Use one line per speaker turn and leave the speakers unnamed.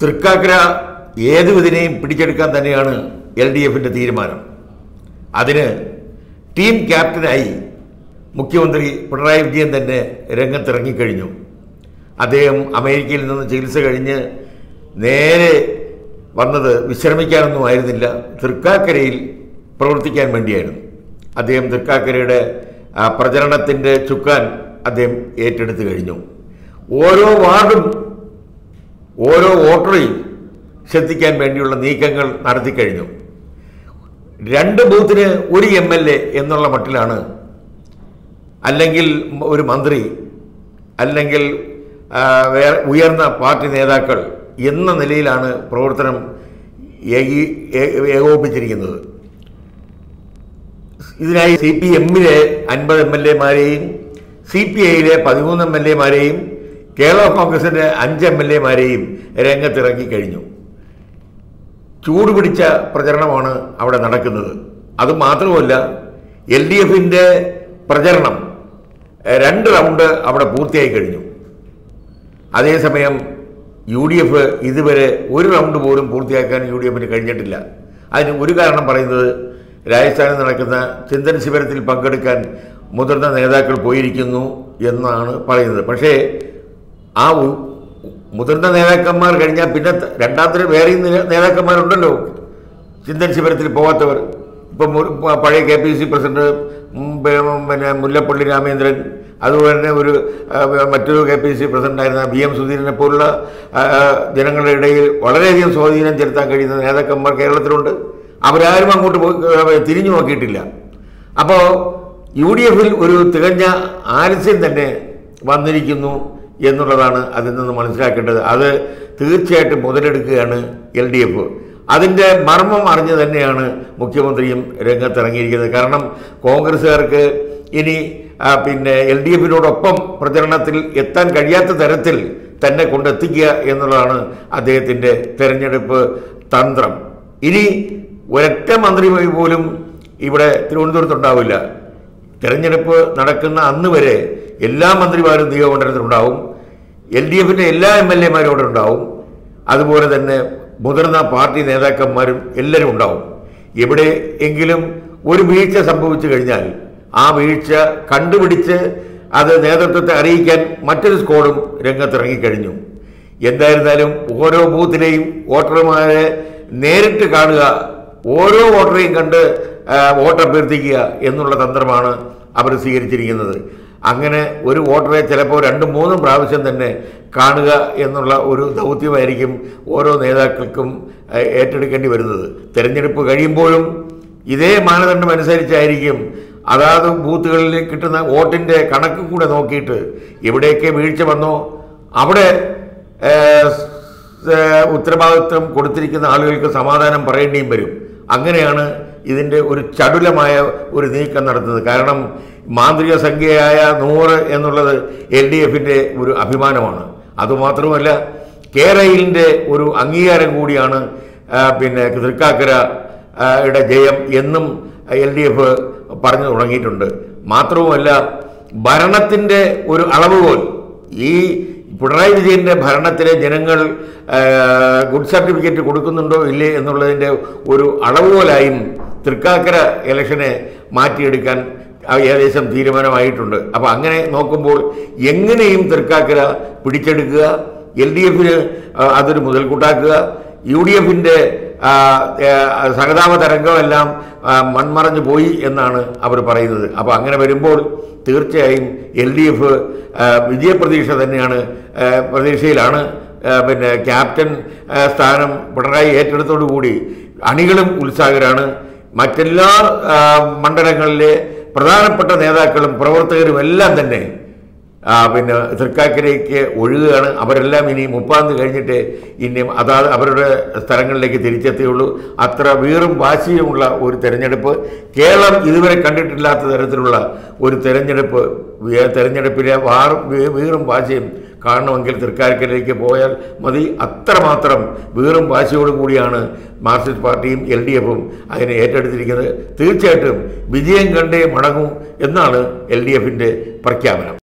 തൃക്കാക്കര ഏത് വിധിനെയും പിടിച്ചെടുക്കാൻ തന്നെയാണ് എൽ ഡി എഫിൻ്റെ തീരുമാനം അതിന് ടീം ക്യാപ്റ്റനായി മുഖ്യമന്ത്രി പിണറായി വിജയൻ തന്നെ രംഗത്തിറങ്ങിക്കഴിഞ്ഞു അദ്ദേഹം അമേരിക്കയിൽ നിന്ന് ചികിത്സ കഴിഞ്ഞ് നേരെ വന്നത് വിശ്രമിക്കാനൊന്നും ആയിരുന്നില്ല തൃക്കാക്കരയിൽ പ്രവർത്തിക്കാൻ വേണ്ടിയായിരുന്നു അദ്ദേഹം തൃക്കാക്കരയുടെ ആ, പ്രചരണത്തിൻ്റെ ചുക്കാൻ അദ്ദേഹം ഏറ്റെടുത്തു കഴിഞ്ഞു ഓരോ വാർഡും ഓരോ വോട്ടറെയും ശ്രദ്ധിക്കാൻ വേണ്ടിയുള്ള നീക്കങ്ങൾ നടത്തിക്കഴിഞ്ഞു രണ്ട് ബൂത്തിന് ഒരു എം എൽ എ എന്നുള്ള മട്ടിലാണ് അല്ലെങ്കിൽ ഒരു മന്ത്രി അല്ലെങ്കിൽ ആ, വേറെ ഉയർന്ന പാർട്ടി നേതാക്കൾ എന്ന നിലയിലാണ് പ്രവർത്തനം ഏകീ- ഏ- ഏകോപിപ്പിച്ചിരിക്കുന്നത് ഇതിനായി സി പി എമ്മിലെ അൻപത് എം എൽ എമാരെയും സി പി ഐയിലെ പതിമൂന്ന് എം എൽ എമാരെയും കേരള കോൺഗ്രസിന്റെ അഞ്ച് എം എൽ എമാരെയും രംഗത്തിറക്കി കഴിഞ്ഞു ചൂടുപിടിച്ച പ്രചരണമാണ് അവിടെ നടക്കുന്നത് അതുമാത്രമല്ല എൽ ഡി എഫിൻ്റെ പ്രചരണം എഹ്, രണ്ട് റൗണ്ട് അവിടെ പൂർത്തിയായി കഴിഞ്ഞു അതേസമയം യു ഡി എഫ് ഇതുവരെ ഒരു റൗണ്ട് പോലും പൂർത്തിയാക്കാൻ യു ഡി എഫിന് കഴിഞ്ഞിട്ടില്ല അതിന് ഒരു കാരണം പറയുന്നത് രാജസ്ഥാനിൽ നടക്കുന്ന ചിന്തൻ ശിബിരത്തിൽ പങ്കെടുക്കാൻ മുതിർന്ന നേതാക്കൾ പോയിരിക്കുന്നു എന്നാണ് പറയുന്നത് പക്ഷേ ആ ഉ- മുതിർന്ന നേതാക്കന്മാർ കഴിഞ്ഞാൽ പിന്നെ ത- രണ്ടാമത്തെ വേറെയും നേ- നേതാക്കന്മാരുണ്ടല്ലോ ചിന്തൻ ശിബിരത്തിൽ പോകാത്തവർ ഇപ്പം മു- പ- പഴയ കെ പി സി പ്രസിഡന്റ് ഉം, പി- പിന്നെ മുല്ലപ്പള്ളി രാമേന്ദ്രൻ അതുപോലെ തന്നെ ഒരു ആ, മറ്റൊരു കെ പി സി പ്രസിഡന്റായിരുന്ന ബി എം സുധീരനെ പോലുള്ള ആ, ആ, ജനങ്ങളുടെ ഇടയിൽ വളരെയധികം സ്വാധീനം ചെലുത്താൻ കഴിയുന്ന നേതാക്കന്മാർ കേരളത്തിലുണ്ട് അവരാരും അങ്ങോട്ട് പോയി ആ, തിരിഞ്ഞു നോക്കിയിട്ടില്ല അപ്പോൾ യു ഡി എഫിൽ ഒരു തികഞ്ഞ ആലസ്യം തന്നെ വന്നിരിക്കുന്നു എന്നുള്ളതാണ് അതിൽ നിന്ന് മനസ്സിലാക്കേണ്ടത് അത് തീർച്ചയായിട്ടും മുതലെടുക്കുകയാണ് എൽ ഡി എഫ് അതിൻ്റെ മർമ്മം അറിഞ്ഞ് തന്നെയാണ് മുഖ്യമന്ത്രിയും രംഗത്തിറങ്ങിയിരിക്കുന്നത് കാരണം കോൺഗ്രസ്സുകാർക്ക് ഇനി ആ, പിന്നെ എൽ ഡി എഫിനോടൊപ്പം പ്രചരണത്തിൽ എത്താൻ കഴിയാത്ത തരത്തിൽ തന്നെ കൊണ്ടെത്തിക്കുക എന്നുള്ളതാണ് അദ്ദേഹത്തിൻ്റെ തെരഞ്ഞെടുപ്പ് തന്ത്രം ഇനി ഒരൊറ്റ മന്ത്രി പോലും ഇവിടെ തിരുവനന്തപുരത്തുണ്ടാവില്ല തെരഞ്ഞെടുപ്പ് നടക്കുന്ന അന്ന് വരെ എല്ലാ മന്ത്രിമാരും നിയമമണ്ഡലത്തിലുണ്ടാവും എൽ ഡി എഫിൻ്റെ എല്ലാ എം എൽ എമാരും അവിടെ ഉണ്ടാവും അതുപോലെ തന്നെ മുതിർന്ന പാർട്ടി നേതാക്കന്മാരും എല്ലാവരും ഉണ്ടാവും എവിടെ എങ്കിലും ഒരു വീഴ്ച സംഭവിച്ചു കഴിഞ്ഞാൽ ആ വീഴ്ച കണ്ടുപിടിച്ച് അത് നേതൃത്വത്തെ അറിയിക്കാൻ മറ്റൊരു സ്ക്വാഡും രംഗത്തിറങ്ങിക്കഴിഞ്ഞു എന്തായിരുന്നാലും ഓരോ ബൂത്തിലെയും വോട്ടർമാരെ നേരിട്ട് കാണുക ഓരോ വോട്ടറെയും കണ്ട് ആ, വോട്ട് അഭ്യർത്ഥിക്കുക എന്നുള്ള തന്ത്രമാണ് അവർ സ്വീകരിച്ചിരിക്കുന്നത് അങ്ങനെ ഒരു വോട്ടറെ ചിലപ്പോൾ രണ്ടും മൂന്നും പ്രാവശ്യം തന്നെ കാണുക എന്നുള്ള ഒരു ദൗത്യമായിരിക്കും ഓരോ നേതാക്കൾക്കും ആ, ഏറ്റെടുക്കേണ്ടി വരുന്നത് തെരഞ്ഞെടുപ്പ് കഴിയുമ്പോഴും ഇതേ മാനദണ്ഡം അനുസരിച്ചായിരിക്കും അതാത് ബൂത്തുകളിൽ കിട്ടുന്ന വോട്ടിൻ്റെ കണക്ക് കൂടെ നോക്കിയിട്ട് എവിടെയൊക്കെ വീഴ്ച വന്നോ അവിടെ ഏഹ്, സ്- ഉത്തരവാദിത്വം കൊടുത്തിരിക്കുന്ന ആളുകൾക്ക് സമാധാനം പറയേണ്ടിയും വരും അങ്ങനെയാണ് ഇതിൻ്റെ ഒരു ചടുലമായ ഒരു നീക്കം നടത്തുന്നത് കാരണം മാന്ത്രിക സംഖ്യയായ നൂറ് എന്നുള്ളത് എൽ ഡി എഫിൻ്റെ ഒരു അഭിമാനമാണ് അതുമാത്രമല്ല കേരളിൻ്റെ ഒരു അംഗീകാരം കൂടിയാണ് ആ, പിന്നെ തൃക്കാക്കര ആ, യുടെ ജയം എന്നും എൽ ഡി എഫ് പറഞ്ഞു തുടങ്ങിയിട്ടുണ്ട് മാത്രവുമല്ല ഭരണത്തിൻ്റെ ഒരു അളവുകോൽ ഈ പിണറായി വിജയൻ്റെ ഭരണത്തിലെ ജനങ്ങൾ ആ, ഗുഡ് സർട്ടിഫിക്കറ്റ് കൊടുക്കുന്നുണ്ടോ ഇല്ലേ എന്നുള്ളതിൻ്റെ ഒരു അളവുകോലായും തൃക്കാക്കര ഇലക്ഷനെ മാറ്റിയെടുക്കാൻ ആ, ഏകദേശം തീരുമാനമായിട്ടുണ്ട് അപ്പോൾ അങ്ങനെ നോക്കുമ്പോൾ എങ്ങനെയും തൃക്കാക്കര പിടിച്ചെടുക്കുക എൽ ഡി എഫിന് അതൊരു മുതൽക്കൂട്ടാക്കുക യു ഡി എഫിൻ്റെ സഹതാപ തരംഗമെല്ലാം ആ, മൺമറഞ്ഞു പോയി എന്നാണ് അവർ പറയുന്നത് അപ്പോൾ അങ്ങനെ വരുമ്പോൾ തീർച്ചയായും എൽ ഡി എഫ് വിജയപ്രതീക്ഷ തന്നെയാണ് ആ, പ്രതീക്ഷയിലാണ് ആ, പിന്നെ ക്യാപ്റ്റൻ ആ, സ്ഥാനം പിണറായി ഏറ്റെടുത്തോടുകൂടി അണികളും ഉത്സാഹരാണ് മറ്റെല്ലാ ആ, മണ്ഡലങ്ങളിലെ പ്രധാനപ്പെട്ട നേതാക്കളും പ്രവർത്തകരും എല്ലാം തന്നെ ആ, പിന്നെ തൃക്കാക്കരയ്ക്ക് ഒഴുകുകയാണ് അവരെല്ലാം ഇനി മുപ്പാന്ത് കഴിഞ്ഞിട്ട് ഇനി അതാത് അവരുടെ സ്ഥലങ്ങളിലേക്ക് തിരിച്ചെത്തിയുള്ളൂ അത്ര വീറും വാശിയുമുള്ള ഒരു തെരഞ്ഞെടുപ്പ് കേരളം ഇതുവരെ കണ്ടിട്ടില്ലാത്ത തരത്തിലുള്ള ഒരു തെരഞ്ഞെടുപ്പ് വേ- തെരഞ്ഞെടുപ്പിലെ വാറും വീ- വീറും വാശിയും കാണണമെങ്കിൽ തൃക്കാക്കരയിലേക്ക് പോയാൽ മതി അത്രമാത്രം വീറും വാശിയോടും കൂടിയാണ് മാർക്സിസ്റ്റ് പാർട്ടിയും എൽ ഡി എഫും അതിനെ ഏറ്റെടുത്തിരിക്കുന്നത് തീർച്ചയായിട്ടും വിജയം കണ്ടേ മടങ്ങൂ എന്നാണ് എൽ ഡി എഫിൻ്റെ പ്രഖ്യാപനം